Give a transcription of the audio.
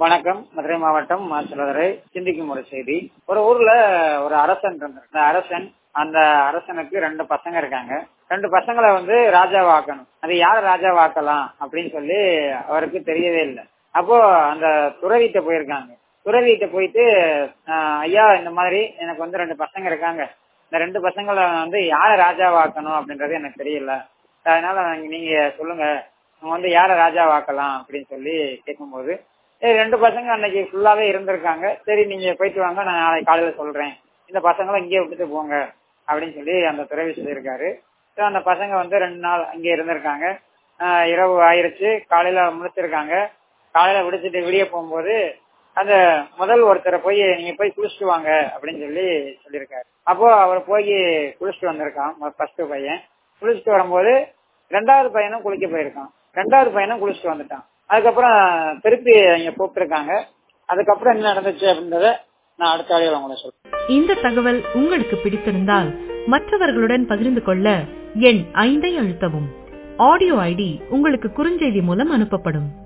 வணக்கம் மதுரை மாவட்டம் மாசிலதுரை சிந்திக்கும் ஒரு செய்தி ஒரு ஊர்ல ஒரு அரசன் இருந்தார் அந்த அரசன் அந்த அரசனுக்கு ரெண்டு பசங்க இருக்காங்க ரெண்டு பசங்களை வந்து ராஜாவாக்கணும் அது யார ராஜாவாக்கலாம் அப்படின்னு சொல்லி அவருக்கு தெரியவே இல்லை அப்போ அந்த துறவிட்ட போயிருக்காங்க துறவிட்ட போயிட்டு ஆஹ், ஐயா இந்த மாதிரி எனக்கு வந்து ரெண்டு பசங்க இருக்காங்க இந்த ரெண்டு பசங்களை வந்து யார ராஜாவாக்கணும் அப்படின்றது எனக்கு தெரியல அதனால நீங்க சொல்லுங்க அவங்க வந்து யார ராஜாவாக்கலாம் அப்படின்னு சொல்லி கேட்கும்போது சரி ரெண்டு பசங்க அன்னைக்கு ஃபுல்லாவே இருந்திருக்காங்க சரி நீங்க போயிட்டு வாங்க நான் நாளைக்கு காலையில சொல்றேன் இந்த பசங்களை இங்கே விட்டுட்டு போங்க அப்படின்னு சொல்லி அந்த துறவி சொல்லியிருக்காரு ஸோ அந்த பசங்க வந்து ரெண்டு நாள் அங்கே இருந்திருக்காங்க ஆஹ் இரவு ஆயிருச்சு காலையில முடிச்சிருக்காங்க காலையில விடிச்சிட்டு விடிய போகும்போது அந்த முதல் ஒருத்தரை போய் நீங்க போய் குளிச்சுட்டு வாங்க அப்படின்னு சொல்லி சொல்லியிருக்காரு அப்போ அவர் போய் குளிச்சுட்டு வந்திருக்கான் ஃபர்ஸ்ட் பையன் குளிச்சுட்டு வரும்போது ரெண்டாவது பையனும் குளிக்க போயிருக்கான் ரெண்டாவது பையனும் குளிச்சுட்டு வந்துட்டான் அதுக்கப்புறம் திருப்பி இங்க கூப்பிட்டுருக்காங்க அதுக்கப்புறம் என்ன நடந்துச்சு அப்படின்றத நான் அடுத்த ஆடியோல உங்களை சொல்றேன் இந்த தகவல் உங்களுக்கு பிடித்திருந்தால் மற்றவர்களுடன் பகிர்ந்து கொள்ள எண் ஐந்தை அழுத்தவும் ஆடியோ ஐடி உங்களுக்கு குறுஞ்செய்தி மூலம் அனுப்பப்படும்